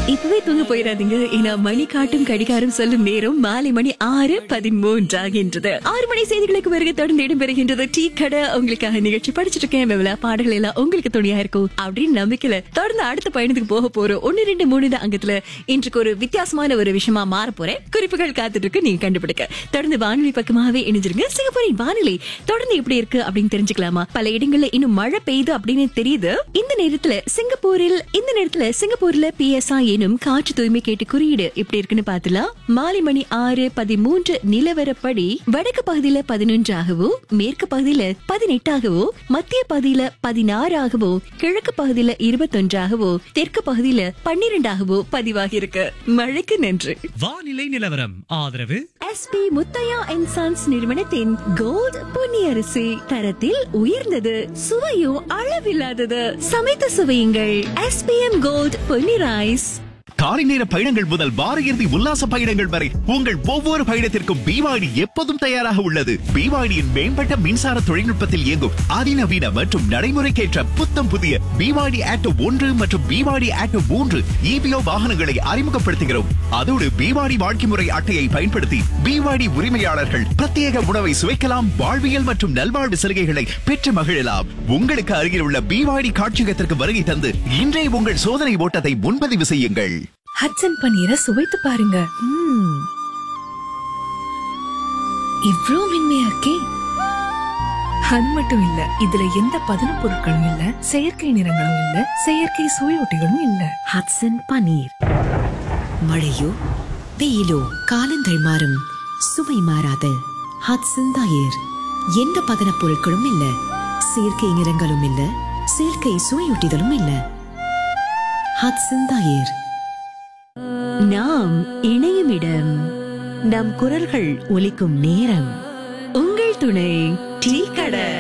இப்பவே தூங்க போயிடாதீங்க ஏன்னா மணி காட்டும் கடிகாரம் சொல்லும் நேரம் மாலை மணி ஆறு பதிமூன்று ஆகின்றது ஆறு மணி செய்திகளுக்கு பிறகு தொடர்ந்து இடம்பெறுகின்றது டீ கடை உங்களுக்காக நிகழ்ச்சி படிச்சிட்டு இருக்கேன் வெவலா பாடல்கள் எல்லாம் உங்களுக்கு துணையா இருக்கும் அப்படின்னு நம்பிக்கையில தொடர்ந்து அடுத்த பயணத்துக்கு போக போறோம் ஒன்னு ரெண்டு மூணு தான் அங்கத்துல இன்றைக்கு ஒரு வித்தியாசமான ஒரு விஷயமா மாற போறேன் குறிப்புகள் காத்துட்டு இருக்கு நீங்க கண்டுபிடிக்க தொடர்ந்து வானொலி பக்கமாவே இணைஞ்சிருங்க சிங்கப்பூரின் வானிலை தொடர்ந்து எப்படி இருக்கு அப்படின்னு தெரிஞ்சுக்கலாமா பல இடங்கள்ல இன்னும் மழை பெய்யுது அப்படின்னு தெரியுது இந்த நேரத்துல சிங்கப்பூரில் இந்த நேரத்துல சிங்கப்பூர்ல பிஎஸ்ஐ எனும் காற்று தூய்மை கேட்டு குறியீடு எப்படி இருக்குன்னு பாத்துலாம் மாலை மணி ஆறு பதிமூன்று நிலவரப்படி வடக்கு பகுதியில பதினொன்றாகவோ மேற்கு பகுதியில பதினெட்டாகவோ மத்திய பகுதியில பதினாறாகவோ கிழக்கு பகுதியில இருபத்தொன்றாகவோ தெற்கு பகுதியில பன்னிரெண்டாகவோ பதிவாகி இருக்கு மழைக்கு நன்றி வானிலை நிலவரம் ஆதரவு எஸ்பி முத்தையா அண்ட் சன்ஸ் நிறுவனத்தின் கோல்ட் பொன்னியரிசி தரத்தில் உயர்ந்தது சுவையும் அளவில்லாதது சமைத்து சுவையுங்கள் எஸ்பிஎம் கோல்ட் பொன்னி ரைஸ் காலை நேர பயணங்கள் முதல் வார இறுதி உல்லாச பயணங்கள் வரை உங்கள் ஒவ்வொரு பயணத்திற்கும் பிவாடி எப்போதும் தயாராக உள்ளது பிவாடியின் மேம்பட்ட மின்சார தொழில்நுட்பத்தில் இயங்கும் அதிநவீன மற்றும் நடைமுறைக்கேற்ற புத்தம் புதிய பிவாடி ஆட்டோ ஒன்று மற்றும் பிவாடி ஆட்டோ மூன்று இபிஓ வாகனங்களை அறிமுகப்படுத்துகிறோம் அதோடு பிவாடி வாழ்க்கை முறை அட்டையை பயன்படுத்தி பிவாடி உரிமையாளர்கள் பிரத்யேக உணவை சுவைக்கலாம் வாழ்வியல் மற்றும் நல்வாழ்வு சலுகைகளை பெற்று மகிழலாம் உங்களுக்கு அருகில் உள்ள பிவாடி காட்சியகத்திற்கு வருகை தந்து இன்றே உங்கள் சோதனை ஓட்டத்தை முன்பதிவு செய்யுங்கள் ஹட்சன் பன்னீரை சுவைத்து பாருங்க ம்ம். இவ்ளோ மென்மையா இருக்கே அது மட்டும் இல்ல இதுல எந்த பதன பொருட்களும் இல்ல செயற்கை நிறங்களும் இல்ல செயற்கை சுவையொட்டிகளும் இல்ல ஹட்சன் பன்னீர் மழையோ வெயிலோ காலங்கள் மாறும் சுவை மாறாத ஹட்சன் தயிர் எந்த பதனப் பொருட்களும் இல்ல செயற்கை நிறங்களும் இல்ல செயற்கை சுவையூட்டிகளும் இல்ல ஹட்சன் தயிர் நாம் இணையும் இடம் நம் குரல்கள் ஒலிக்கும் நேரம் உங்கள் துணை டீ கடை